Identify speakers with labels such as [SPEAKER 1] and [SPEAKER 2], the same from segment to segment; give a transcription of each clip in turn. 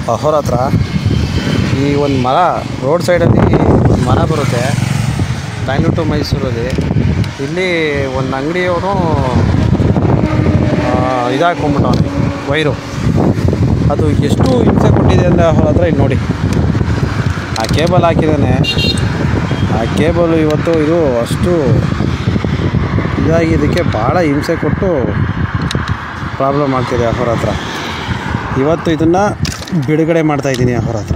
[SPEAKER 1] ಅಹೋರ ಹತ್ರ ಈ ಒಂದು ಮರ ರೋಡ್ ಸೈಡಲ್ಲಿ ಒಂದು ಮರ ಬರುತ್ತೆ ಬ್ಯಾಂಗ್ಳೂರ್ ಟು ಮೈಸೂರಲ್ಲಿ ಇಲ್ಲಿ ಒಂದು ಅಂಗಡಿಯವನು ಇದಾಕೊಂಬಿಟ್ಟವನೆ ವೈರು ಅದು ಎಷ್ಟು ಹಿಂಸೆ ಕೊಟ್ಟಿದೆ ಅಂದರೆ ಅವ್ರ ಹತ್ರ ಇಲ್ಲಿ ನೋಡಿ ಆ ಕೇಬಲ್ ಹಾಕಿದ್ದಾನೆ ಆ ಕೇಬಲ್ ಇವತ್ತು ಇದು ಅಷ್ಟು ಇದಾಗಿ ಇದಕ್ಕೆ ಭಾಳ ಹಿಂಸೆ ಕೊಟ್ಟು ಪ್ರಾಬ್ಲಮ್ ಆಗ್ತಿದೆ ಅವ್ರ ಹತ್ರ ಇವತ್ತು ಇದನ್ನು ಬಿಡುಗಡೆ ಮಾಡ್ತಾಯಿದ್ದೀನಿ ಅವ್ರ ಹತ್ರ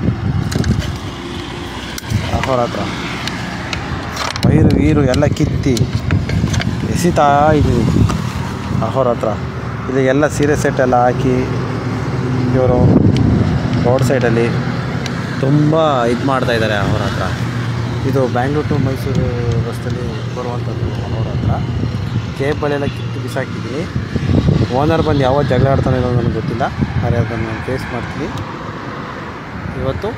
[SPEAKER 1] ಅವ್ರ ಹತ್ರ ವೈರು ಗೀರು ಎಲ್ಲ ಕಿತ್ತಿ ಎಸಿತಾ ಇದ್ದೀನಿ ಅವ್ರ ಹತ್ರ ಇದು ಎಲ್ಲ ಸೀರೆ ಸೆಟ್ ಎಲ್ಲ ಹಾಕಿ ಇವರು ರೋಡ್ ಸೈಡಲ್ಲಿ ತುಂಬ ಇದು ಮಾಡ್ತಾ ಇದ್ದಾರೆ ಅವ್ರ ಹತ್ರ ಇದು ಬ್ಯಾಂಗ್ಳೂರ್ ಟು ಮೈಸೂರು ರಸ್ತೆಯಲ್ಲಿ ಬರುವಂಥದ್ದು ಅವ್ರ ಹತ್ರ ಕೇಬಲ್ ಎಲ್ಲ ಕಿತ್ತು ಬಿಸಾಕಿದ್ದೀನಿ ಓನರ್ ಬಂದು ಯಾವತ್ತು ಜಗಳ ಆಡ್ತಾನೆ ಅನ್ನೋದು ನನಗೆ ಗೊತ್ತಿಲ್ಲ ಆದರೆ ಅದನ್ನು ನಾನು ಫೇಸ್ ಮಾಡ್ತೀನಿ ಇವತ್ತು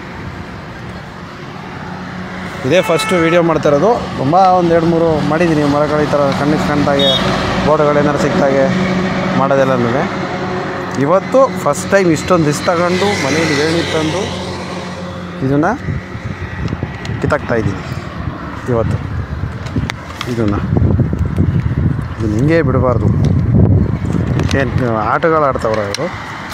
[SPEAKER 1] ಇದೇ ಫಸ್ಟು ವೀಡಿಯೋ ಮಾಡ್ತಾ ಇರೋದು ತುಂಬ ಒಂದು ಎರಡು ಮೂರು ಮಾಡಿದ್ದೀನಿ ಮರಗಳು ಈ ಥರ ಕಣ್ಣಿಗೆ ಕಂಡಾಗೆ ಬೋರ್ಡ್ಗಳೇನಾರು ಸಿಕ್ತಾಗೆ ಮಾಡೋದೆಲ್ಲನೂ ಇವತ್ತು ಫಸ್ಟ್ ಟೈಮ್ ಇಷ್ಟೊಂದು ದಿಸ್ ತಗೊಂಡು ಮನೇಲಿ ಏಣಿ ತಂದು ಇದನ್ನು ಕಿತ್ತಾಕ್ತಾ ಇದ್ದೀನಿ ಇವತ್ತು ಇದನ್ನು ಇದನ್ನು ಹಿಂಗೆ ಬಿಡಬಾರ್ದು ಏನು ಆಟಗಳು ಆಡ್ತಾವ್ರ ಇವರು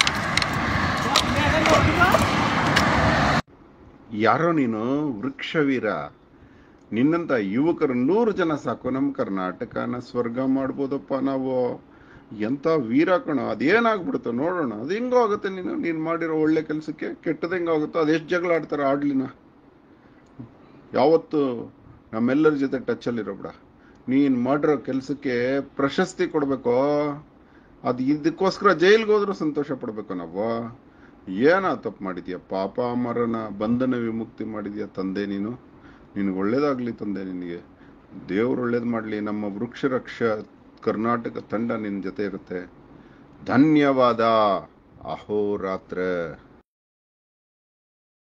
[SPEAKER 2] ಯಾರೋ ನೀನು ವೃಕ್ಷವೀರ ನಿನ್ನಂತ ಯುವಕರು ನೂರು ಜನ ಸಾಕು ನಮ್ಮ ಕರ್ನಾಟಕನ ಸ್ವರ್ಗ ಮಾಡ್ಬೋದಪ್ಪ ನಾವು ಎಂಥ ವೀರ ಕಣ ಅದೇನಾಗ್ಬಿಡುತ್ತೋ ನೋಡೋಣ ಅದು ಹೆಂಗೋ ಆಗುತ್ತೆ ನೀನು ನೀನು ಮಾಡಿರೋ ಒಳ್ಳೆ ಕೆಲಸಕ್ಕೆ ಕೆಟ್ಟದ ಹೆಂಗಾಗುತ್ತೋ ಅದೆಷ್ಟು ಜಗಳ ಆಡ್ತಾರೆ ಆಡ್ಲಿನ ಯಾವತ್ತು ನಮ್ಮೆಲ್ಲರ ಜೊತೆ ಟಚಲ್ಲಿರೋ ಬಿಡ ನೀನು ಮಾಡಿರೋ ಕೆಲಸಕ್ಕೆ ಪ್ರಶಸ್ತಿ ಕೊಡಬೇಕು ಅದು ಇದಕ್ಕೋಸ್ಕರ ಜೈಲ್ಗೆ ಹೋದ್ರೂ ಸಂತೋಷ ಪಡ್ಬೇಕು ನಾವು ಏನ ತಪ್ಪು ಮಾಡಿದ್ಯಾ ಪಾಪ ಮರನ ಬಂಧನ ವಿಮುಕ್ತಿ ಮಾಡಿದ್ಯಾ ತಂದೆ ನೀನು ನಿನಗೆ ಒಳ್ಳೇದಾಗ್ಲಿ ತಂದೆ ನಿನಗೆ ದೇವ್ರು ಒಳ್ಳೇದು ಮಾಡಲಿ ನಮ್ಮ ವೃಕ್ಷ ರಕ್ಷ ಕರ್ನಾಟಕ ತಂಡ ನಿನ್ನ ಜೊತೆ ಇರುತ್ತೆ ಧನ್ಯವಾದ ಅಹೋರಾತ್ರ